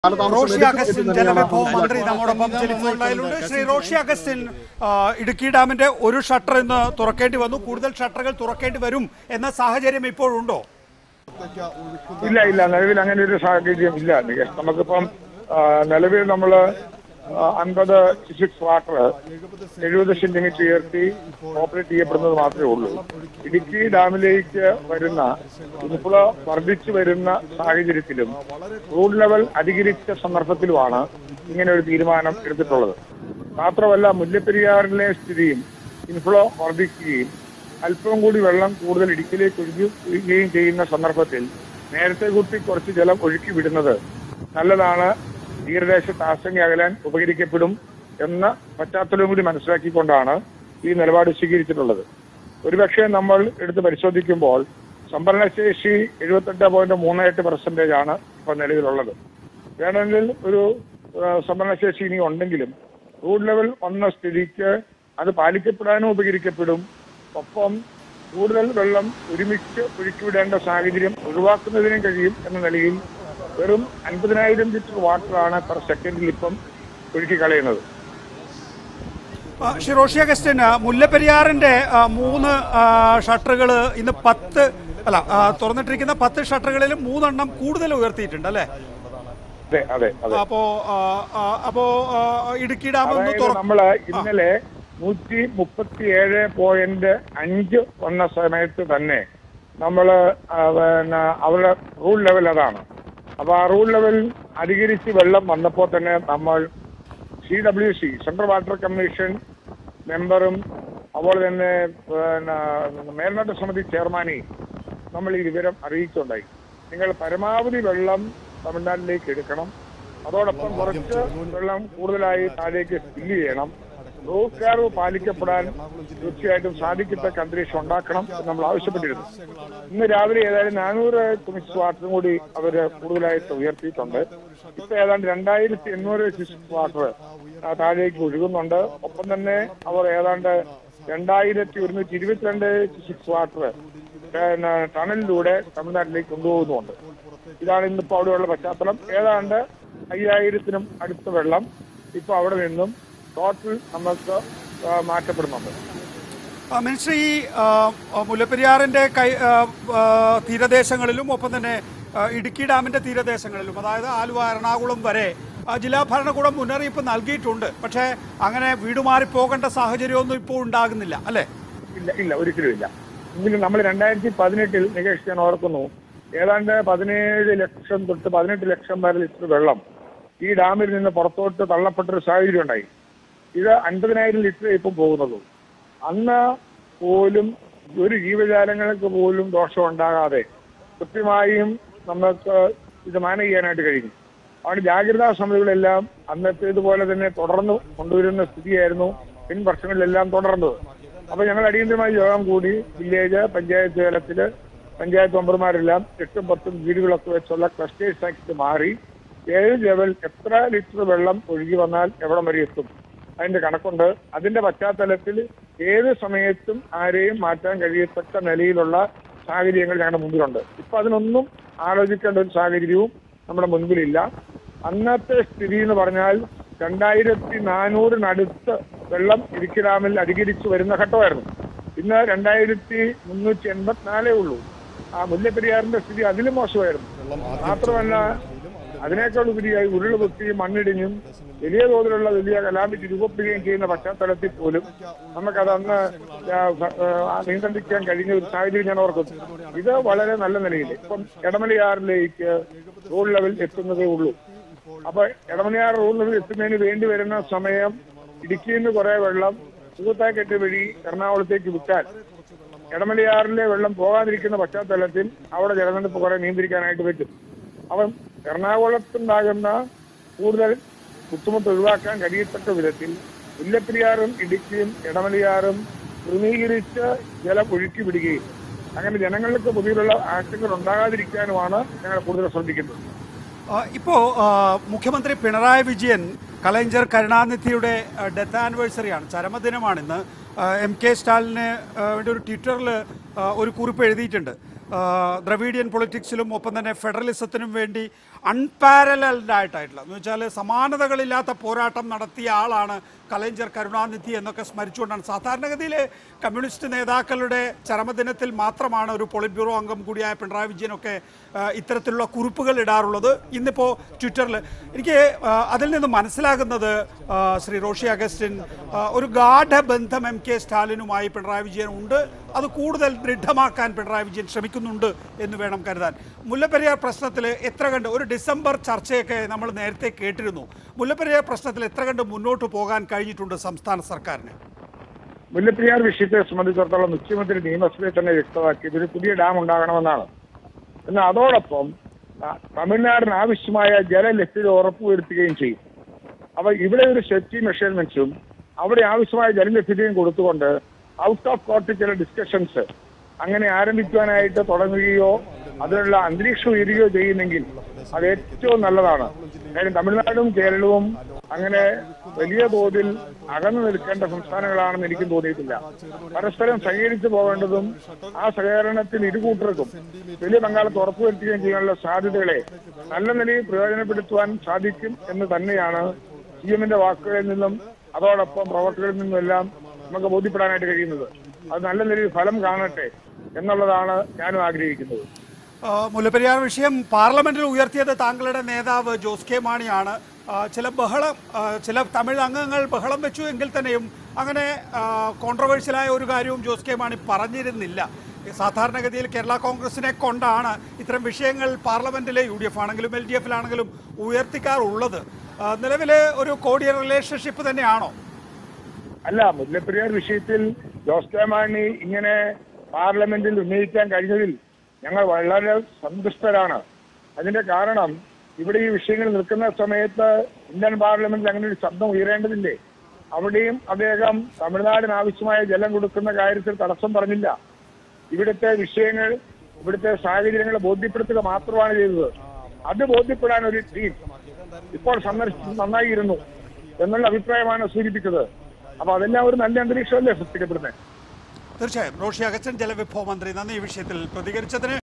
Roshy Augustine ജലവിഭവ മന്ത്രി നമ്മോടൊപ്പം ടെലിഫോൺ ലൈനിലുണ്ട് ശ്രീ റോഷി അഗസ്റ്റിൻ ആ, ഇടുക്കി ഡാമിന്റെ ഒരു ഷട്ടർ ഇന്ന് തുറക്കേണ്ടി വന്നു കൂടുതൽ ഷട്ടറുകൾ തുറക്കേണ്ടി വരും എന്ന സാഹചര്യം ഇപ്പോഴുണ്ടോ ഇല്ല ഇല്ല നിലവിൽ അങ്ങനെ ഒരു സാഹചര്യം ഇല്ല നികേഷ് നമുക്കിപ്പം ആ, നിലവിൽ നമ്മൾ അൻപത് സിക്സ് വാട്ടർ എഴുപത് സെന്റിമീറ്റർ ഉയർത്തി ഓപ്പറേറ്റ് ചെയ്യപ്പെടുന്നത് മാത്രമേ ഉള്ളൂ ഇടുക്കി ഡാമിലേക്ക് വരുന്ന ഇൻഫ്ലോ വർദ്ധിച്ചു വരുന്ന സാഹചര്യത്തിലും റൂട്ട് ലെവൽ അധികരിച്ച സന്ദർഭത്തിലുമാണ് ഇങ്ങനെ ഒരു തീരുമാനം എടുത്തിട്ടുള്ളത് മാത്രമല്ല മുല്ലപ്പെരിയാറിലെ സ്ഥിതിയും ഇൻഫ്ലോ വർദ്ധിക്കുകയും അല്പം കൂടി വെള്ളം കൂടുതൽ ഇടുക്കിലേക്ക് ഒഴുകുകയും ചെയ്യുന്ന സന്ദർഭത്തിൽ നേരത്തെ കൂട്ടി കുറച്ച് ജലം ഒഴുക്കി വിടുന്നത് നല്ലതാണ് തീരദേശത്ത് ആശങ്ക അകലാൻ ഉപകരിക്കപ്പെടും എന്ന പശ്ചാത്തലവും കൂടി മനസ്സിലാക്കിക്കൊണ്ടാണ് ഈ നിലപാട് സ്വീകരിച്ചിട്ടുള്ളത് ഒരുപക്ഷെ നമ്മൾ എടുത്ത് പരിശോധിക്കുമ്പോൾ സംഭരണശേഷി എഴുപത്തെട്ട് പോയിന്റ് മൂന്ന് എട്ട് പെർസെന്റേജ് ആണ് ഇപ്പോൾ നിലവിലുള്ളത് വേണമെങ്കിൽ ഒരു ആ, സംഭരണശേഷി ഇനി ഉണ്ടെങ്കിലും റൂട്ട് ലെവൽ വന്ന സ്ഥിതിക്ക് അത് പാലിക്കപ്പെടാനും ഉപകരിക്കപ്പെടും ഒപ്പം കൂടുതൽ വെള്ളം ഒരുമിച്ച് ഒഴുക്കിവിടേണ്ട സാഹചര്യം ഒഴിവാക്കുന്നതിനും കഴിയും എന്ന നിലയിൽ വെറും അൻപതിനായിരം ലിറ്റർ വാട്ടറാണ് പെർ സെക്കൻഡിൽ ഇപ്പം ഒഴുക്കി കളയുന്നത് ആ, ശ്രീ റോഷി അഗസ്റ്റിൻ ആ, മുല്ലപ്പെരിയാറിന്റെ ആ, മൂന്ന് ഷട്ടറുകൾ ഇന്ന് പത്ത് അല്ല ആ, തുറന്നിട്ടിരിക്കുന്ന പത്ത് ഷട്ടറുകളിൽ മൂന്നെണ്ണം കൂടുതൽ ഉയർത്തിയിട്ടുണ്ട് അല്ലേ അതെ അതെ അതെ അപ്പോ ആ, ആ, അപ്പോ ആ, ഇടുക്കി ഡാം ഒന്ന് അതായത് തുറ നമ്മള് ഇന്നലെ നൂറ്റി മുപ്പത്തി ഏഴ് പോയിന്റ് അഞ്ച് വന്ന സമയത്ത് തന്നെ നമ്മള് ആ, പിന്നെ അവരുടെ റൂൾ ലെവൽ അതാണ് അപ്പൊ ആ റൂൾ ലെവൽ അധികരിച്ച് വെള്ളം വന്നപ്പോൾ തന്നെ നമ്മൾ C W C central water commission മെമ്പറും അതുപോലെ തന്നെ പിന്നെ മേൽനോട്ട സമിതി ചെയർമാനെയും നമ്മൾ ഈ വിവരം അറിയിച്ചുണ്ടായി നിങ്ങൾ പരമാവധി വെള്ളം തമിഴ്നാട്ടിലേക്ക് എടുക്കണം അതോടൊപ്പം കുറച്ച് വെള്ളം കൂടുതലായി താഴേക്ക് ഫില്ല് ചെയ്യണം റൂട്ട് കർവ് പാലിക്കപ്പെടാൻ തീർച്ചയായിട്ടും സാധിക്കത്തക്ക അന്തരീക്ഷം ഉണ്ടാക്കണം എന്ന് നമ്മൾ ആവശ്യപ്പെട്ടിരുന്നു ഇന്ന് രാവിലെ ഏതായാലും നാനൂറ് ക്യൂമിക്സ് വാട്ടറും കൂടി അവർ കൂടുതലായിട്ട് ഉയർത്തിയിട്ടുണ്ട് ഇപ്പൊ ഏതാണ്ട് രണ്ടായിരത്തി എണ്ണൂറ് ക്യൂമിക്സ് വാട്ടർ താഴേക്ക് ഒഴുകുന്നുണ്ട് ഒപ്പം തന്നെ അവർ ഏതാണ്ട് രണ്ടായിരത്തി ഒരുന്നൂറ്റി ഇരുപത്തിരണ്ട് ക്യൂസിക്സ് വാട്ടർ പിന്നെ ടണലിലൂടെ തമിഴ്നാട്ടിലേക്ക് കൊണ്ടുപോകുന്നുണ്ട് ഇതാണ് ഇന്നിപ്പോ അവിടെയുള്ള പശ്ചാത്തലം ഏതാണ്ട് അയ്യായിരത്തിനും അടുത്ത വെള്ളം ഇപ്പൊ അവിടെ നിന്നും ടോട്ടൽ നമുക്ക് ആ, മാറ്റപ്പെടുന്നുണ്ട് ആ, മിനിസ്റ്റർ ഈ ആ, ആ, മുല്ലപ്പെരിയാറിന്റെ കൈ ആ, ആ, തീരദേശങ്ങളിലും ഒപ്പം തന്നെ ആ, ഇടുക്കി ഡാമിന്റെ തീരദേശങ്ങളിലും അതായത് ആലുവ എറണാകുളം വരെ ആ, ജില്ലാ ഭരണകൂടം മുന്നറിയിപ്പ് നൽകിയിട്ടുണ്ട് പക്ഷേ അങ്ങനെ വീട് മാറി പോകേണ്ട സാഹചര്യമൊന്നും ഇപ്പോൾ ഉണ്ടാകുന്നില്ല അല്ലേ ഇല്ല ഇല്ല ഒരിക്കലും ഇല്ല എങ്കിലും നമ്മൾ രണ്ടായിരത്തി പതിനെട്ടിൽ നികേഷ് ഞാൻ ഓർക്കുന്നു ഏതാണ്ട് പതിനേഴ് ലക്ഷം തൊട്ട് പതിനെട്ട് ലക്ഷം വരെ ലിറ്റർ വെള്ളം ഈ ഡാമിൽ നിന്ന് പുറത്തോട്ട് തള്ളപ്പെട്ടൊരു സാഹചര്യം ഉണ്ടായി ഇത് അൻപതിനായിരം ലിറ്റർ ഇപ്പം പോകുന്നുള്ളൂ അന്ന് പോലും ഒരു ജീവജാലങ്ങൾക്ക് പോലും ദോഷം ഉണ്ടാകാതെ കൃത്യമായും നമുക്ക് ഇത് മാനേജ് ചെയ്യാനായിട്ട് കഴിഞ്ഞു അതുകൊണ്ട് ജാഗ്രതാ സമിതികളെല്ലാം അന്നത്തേതുപോലെ തന്നെ തുടർന്ന് കൊണ്ടുവരുന്ന സ്ഥിതിയായിരുന്നു പിൻ വർഷങ്ങളിലെല്ലാം തുടർന്നത് അപ്പൊ ഞങ്ങൾ അടിയന്തരമായി യോഗം കൂടി വില്ലേജ് പഞ്ചായത്ത് തലത്തില് പഞ്ചായത്ത് മെമ്പർമാരെല്ലാം എട്ടും പത്തും വീടുകളൊക്കെ വെച്ചുള്ള ക്ലസ്റ്റേഴ്സ് ആക്കി മാറി ഏഴ് ലെവൽ എത്ര ലിറ്റർ വെള്ളം ഒഴുകി വന്നാൽ എവിടം വരെ എത്തും അതിന്റെ കണക്കുണ്ട് അതിന്റെ പശ്ചാത്തലത്തിൽ ഏത് സമയത്തും ആരെയും മാറ്റാൻ കഴിയത്തക്ക നിലയിലുള്ള സാഹചര്യങ്ങൾ ഞങ്ങളുടെ മുമ്പിലുണ്ട് ഇപ്പൊ അതിനൊന്നും ആലോചിക്കേണ്ട ഒരു സാഹചര്യവും നമ്മുടെ മുൻപിലില്ല അന്നത്തെ സ്ഥിതി എന്ന് പറഞ്ഞാൽ രണ്ടായിരത്തി നാനൂറിനടുത്ത് വെള്ളം ഇടുക്കി ഡാമിൽ അധികരിച്ചു വരുന്ന ഘട്ടമായിരുന്നു ഇന്ന് രണ്ടായിരത്തി മുന്നൂറ്റി എൺപത്തിനാലേ ഉള്ളൂ ആ മുല്ലപ്പെരിയാറിന്റെ സ്ഥിതി അതിലും മോശമായിരുന്നു മാത്രമല്ല അതിനേക്കാൾ ഉപരിയായി ഉരുൾ പൊട്ടിയും മണ്ണിടിഞ്ഞും വലിയ തോതിലുള്ള വലിയ കലാമിറ്റി രൂപപ്പെടുകയും ചെയ്യുന്ന പശ്ചാത്തലത്തിൽ പോലും നമുക്കത് അന്ന് ആ, ആ, നിയന്ത്രിക്കാൻ കഴിഞ്ഞ ഒരു സാഹചര്യം ഞാൻ ഓർക്കുന്നു ഇത് വളരെ നല്ല നിലയിൽ ഇപ്പം എടമലയാറിലേക്ക് റോഡ് ലെവൽ എത്തുന്നതേ ഉള്ളൂ അപ്പൊ എടമലയാർ റോഡ് ലെവൽ എത്തുന്നതിന് വേണ്ടി വരുന്ന സമയം ഇടുക്കിയിൽ നിന്ന് കുറെ വെള്ളം സുഹൃത്താക്കെട്ട് വഴി എറണാകുളത്തേക്ക് വിട്ടാൽ എടമലയാറിലെ വെള്ളം പോകാതിരിക്കുന്ന പശ്ചാത്തലത്തിൽ അവിടെ ജലനിരപ്പ് കുറെ നിയന്ത്രിക്കാനായിട്ട് പറ്റും അപ്പം എറണാകുളത്തുണ്ടാകുന്ന കൂടുതൽ ബുദ്ധിമുട്ട് ഒഴിവാക്കാൻ കഴിയത്തക്ക വിധത്തിൽ മുല്ലപ്പെരിയാറും ഇടുക്കിയും ഇടമലയാറും ക്രമീകരിച്ച് ജലം ഒഴുക്കി വിടുകയും അങ്ങനെ ജനങ്ങൾക്ക് പുതിയുള്ള ആശങ്കകൾ ഉണ്ടാകാതിരിക്കാനുമാണ് ഞങ്ങൾ കൂടുതൽ ശ്രദ്ധിക്കുന്നത് ആ, ഇപ്പോ ആ, മുഖ്യമന്ത്രി പിണറായി വിജയൻ കലൈഞ്ചർ കരുണാനിധിയുടെ ആ, ഡെത്ത് ആനിവേഴ്സറിയാണ് ചരമദിനമാണിന്ന് ആ, എം കെ സ്റ്റാലിന് ആ, വേണ്ടി ഒരു ട്വിറ്ററിൽ ആ, ഒരു കുറിപ്പ് എഴുതിയിട്ടുണ്ട് ആ, ദ്രവീഡിയൻ പൊളിറ്റിക്സിലും ഒപ്പം തന്നെ ഫെഡറലിസത്തിനും വേണ്ടി അൺപാരലൽഡ് ആയിട്ടായിട്ടുള്ള എന്ന് വെച്ചാൽ സമാനതകളില്ലാത്ത പോരാട്ടം നടത്തിയ ആളാണ് കലൈഞ്ചർ കരുണാനിധി എന്നൊക്കെ സ്മരിച്ചുകൊണ്ടാണ് സാധാരണഗതിയിൽ കമ്മ്യൂണിസ്റ്റ് നേതാക്കളുടെ ചരമദിനത്തിൽ മാത്രമാണ് ഒരു പോളിറ്റ് ബ്യൂറോ അംഗം കൂടിയായ പിണറായി വിജയനൊക്കെ ആ, ഇത്തരത്തിലുള്ള കുറിപ്പുകൾ ഇടാറുള്ളത് ഇന്നിപ്പോൾ ട്വിറ്ററിൽ എനിക്ക് ആ, അതിൽ നിന്ന് മനസ്സിലാകുന്നത് ആ, ശ്രീ റോഷി അഗസ്റ്റിൻ ആ, ഒരു ഗാഠബന്ധം എം കെ സ്റ്റാലിനുമായി പിണറായി വിജയൻ ഉണ്ട് അത് കൂടുതൽ ദൃഢമാക്കാൻ പിണറായി വിജയൻ ശ്രമിക്കുന്നുണ്ട് എന്ന് വേണം കരുതാൻ മുല്ലപ്പെരിയാർ പ്രശ്നത്തിൽ എത്ര കണ്ട് ഒരു ഡിസംബർ ചർച്ചയൊക്കെ നമ്മൾ നേരത്തെ കേട്ടിരുന്നു മുല്ലപ്പെരിയാർ പ്രശ്നത്തിൽ എത്ര കണ്ട് മുന്നോട്ട് പോകാൻ കഴിഞ്ഞിട്ടുണ്ട് സംസ്ഥാന സർക്കാരിന് മുല്ലപ്പെരിയാർ വിഷയത്തെ സംബന്ധിച്ചിടത്തോളം മുഖ്യമന്ത്രി നിയമസഭയിൽ തന്നെ വ്യക്തമാക്കിയത് ഒരു പുതിയ ഡാം ഉണ്ടാകണമെന്നാണ് എന്നാൽ അതോടൊപ്പം ത- തമിഴ്നാടിന് ആവശ്യമായ ജലലഭ്യത ഉറപ്പുവരുത്തുകയും ചെയ്യും അപ്പൊ ഇവിടെ ഒരു സേഫ്റ്റി മെഷർമെന്റ്സും അവിടെ ആവശ്യമായ ജലലഭ്യതയും കൊടുത്തുകൊണ്ട് ഔട്ട് ഓഫ് കോർട്ട് ചില ഡിസ്കഷൻസ് അങ്ങനെ ആരംഭിക്കാനായിട്ട് തുടങ്ങുകയോ അതിനുള്ള അന്തരീക്ഷം ഉയരുകയോ ചെയ്യുന്നെങ്കിൽ അത് ഏറ്റവും നല്ലതാണ് കാര്യം തമിഴ്നാടും കേരളവും അങ്ങനെ വലിയ തോതിൽ അകന്നു നിൽക്കേണ്ട സംസ്ഥാനങ്ങളാണെന്ന് എനിക്കും തോന്നിയിട്ടില്ല പരസ്പരം സഹകരിച്ചു പോകേണ്ടതും ആ സഹകരണത്തിൽ ഇരുകൂട്ടർക്കും വലിയ പങ്കാളത്ത് ഉറപ്പുവരുത്തുകയും ചെയ്യാനുള്ള സാധ്യതകളെ നല്ല നിലയിൽ പ്രയോജനപ്പെടുത്തുവാൻ സാധിക്കും എന്ന് തന്നെയാണ് സി എമ്മിന്റെ വാക്കുകളിൽ നിന്നും അതോടൊപ്പം പ്രവർത്തകരിൽ നിന്നും എല്ലാം നമുക്ക് ബോധ്യപ്പെടാനായിട്ട് കഴിയുന്നത് അത് നല്ല നിലയിൽ ഫലം കാണട്ടെ എന്നുള്ളതാണ് ഞാനും ആഗ്രഹിക്കുന്നത് ആ, മുല്ലപ്പെരിയാർ വിഷയം പാർലമെന്റിൽ ഉയർത്തിയത് താങ്കളുടെ നേതാവ് ജോസ് കെ മാണിയാണ് ആ, ചില ബഹളം ആ, ചില തമിഴ് അംഗങ്ങൾ ബഹളം വെച്ചു എങ്കിൽ തന്നെയും അങ്ങനെ കോൺട്രവേഴ്ഷ്യലായ ഒരു കാര്യവും ജോസ് കെ മാണി പറഞ്ഞിരുന്നില്ല സാധാരണഗതിയിൽ കേരള കോൺഗ്രസിനെ കൊണ്ടാണ് ഇത്തരം വിഷയങ്ങൾ പാർലമെന്റിലെ യു ഡി എഫ് ആണെങ്കിലും എൽ ഡി എഫിലാണെങ്കിലും ഉയർത്തിക്കാറുള്ളത് ആ, നിലവിലെ ഒരു കോഡിയർ റിലേഷൻഷിപ്പ് തന്നെയാണോ അല്ല മുല്ലപ്പെരിയാർ വിഷയത്തിൽ ജോസ് കെ മാണി ഇങ്ങനെ പാർലമെന്റിൽ ഉന്നയിക്കാൻ കഴിഞ്ഞതിൽ ഞങ്ങൾ വളരെ സന്തുഷ്ടരാണ് അതിന്റെ കാരണം ഇവിടെ ഈ വിഷയങ്ങൾ നിൽക്കുന്ന സമയത്ത് ഇന്ത്യൻ പാർലമെന്റിൽ അങ്ങനെ ഒരു ശബ്ദം ഉയരേണ്ടതില്ലേ അവിടെയും അദ്ദേഹം തമിഴ്നാടിന് ആവശ്യമായ ജലം കൊടുക്കുന്ന കാര്യത്തിൽ തടസ്സം പറഞ്ഞില്ല ഇവിടുത്തെ വിഷയങ്ങൾ ഇവിടുത്തെ സാഹചര്യങ്ങൾ ബോധ്യപ്പെടുത്തുക മാത്രമാണ് ചെയ്തത് അത് ബോധ്യപ്പെടാൻ ഒരു ടീം ഇപ്പോൾ സന്ദർശിച്ചത് നന്നായിരുന്നു എന്നുള്ള അഭിപ്രായമാണ് സൂചിപ്പിച്ചത് അപ്പൊ അതെല്ലാം ഒരു നല്ല അന്തരീക്ഷമല്ലേ സൃഷ്ടിക്കപ്പെടുന്നത് തീർച്ചയായും റോഷി അഗസ്റ്റൻ ജലവിഭവ മന്ത്രി നന്ദി ഈ വിഷയത്തിൽ പ്രതികരിച്ചതിന്